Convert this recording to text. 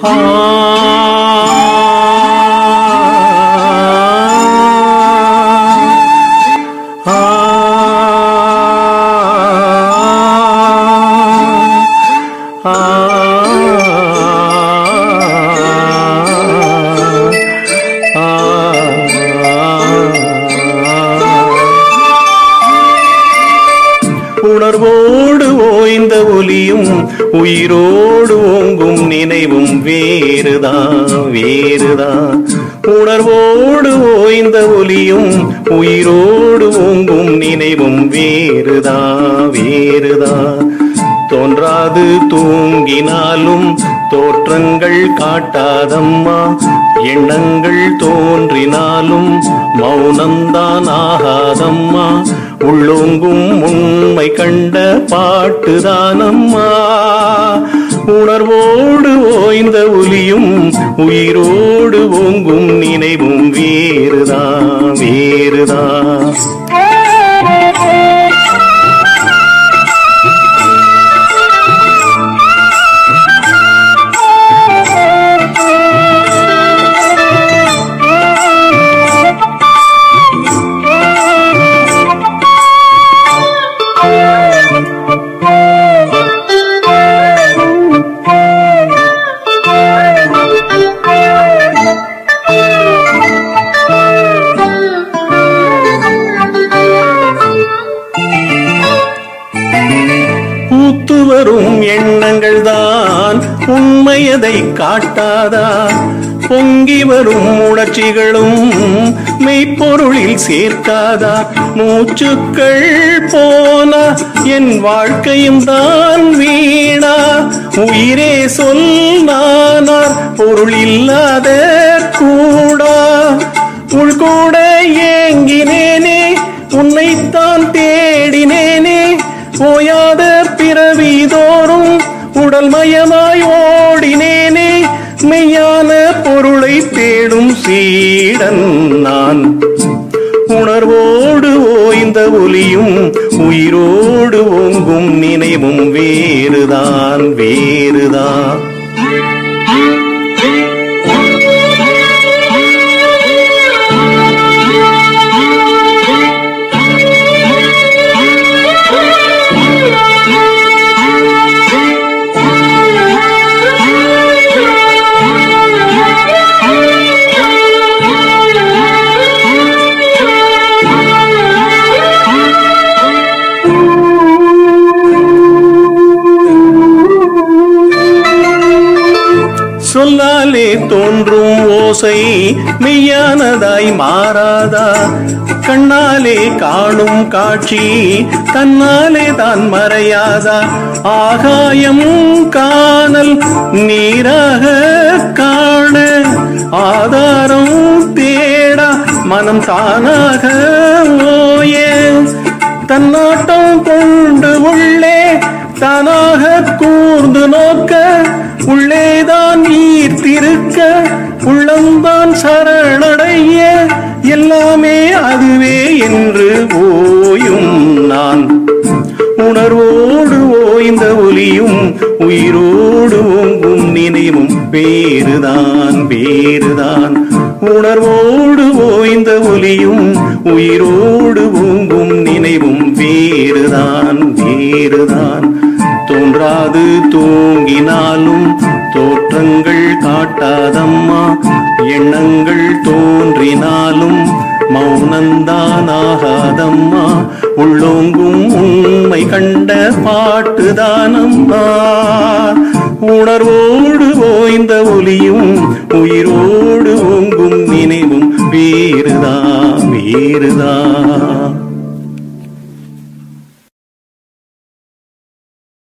உணர்வோடு ஓய்ந்த ஒலியும் உயிரோடு ஓங்கும் நினைவும் வேறுதான் வேறுதான் உணர்வோடு ஓய்ந்த ஒலியும் உயிரோடு ஓங்கும் நினைவும் வேறுதா வேறுதா தோன்றாது தூங்கினாலும் தோற்றங்கள் காட்டாதம்மா எண்ணங்கள் தோன்றினாலும் மௌனம்தான் ஆகாதம்மா உள்ளோங்கும் உண்மை கண்ட பாட்டுதானம்மா உணர்வோடு ஓய்ந்த ஒலியும் உயிரோடு ஓங்கும் நினைவும் வேறுதா வேறுதா பூத்து வரும் எண்ணங்கள் தான் உண்மையதை காட்டாதா பொங்கி வரும் உணர்ச்சிகளும் மெய்ப்பொருளில் சேர்க்காதா மூச்சுக்கள் போனா என் வாழ்க்கையும் தான் வீணா உயிரே சொல் நானார் பொருள் இல்லாத கூடா உள்கூட ஏங்கினேனே உன்னைத்தான் தேடினேனே ஓயாத பிறவி தோறும் உடல் மயமாய் ஓடினேனே மெய்யான பொருளை தேடும் சீடன் நான் உணர்வோடு ஓய்ந்த ஒலியும் உயிரோடு ஓங்கும் நினைவும் வேறுதான் வேறுதான் சொல்லாலே தோன்றும் ஓசை மெய்யானதாய் மாறாதா கண்ணாலே காணும் காட்சி தன்னாலே தான் மறையாதா ஆகாயம் காணல் நீராக காண ஆதாரம் தேடா மனம் தானாக ஓய தன்னாட்டம் கொண்டு உள்ளே தானாக கூர்ந்து நோக்க உள்ளேதான் ஈர்த்திருக்க உள்ளம்தான் சரணடைய எல்லாமே அதுவே என்று ஓயும் நான் உணர்வோடு ஓய்ந்த ஒலியும் உயிரோடு ஓங்கும் நினைவும் வேறுதான் வேறுதான் உணர்வோடு ஓய்ந்த ஒலியும் உயிரோடு ஓங்கும் நினைவும் வேறுதான் வேறுதான் தோன்றாது தூங்கினாலும் தோற்றங்கள் காட்டாதம்மா எண்ணங்கள் தோன்றினாலும் மௌனந்தான் ஆகாதம்மா உள்ளோங்கும் உண்மை கண்ட பாட்டுதானம்மா உணர்வோடு ஓய்ந்த ஒலியும் உயிரோடு ஓங்கும் நினைவும் வேறுதா வேறுதா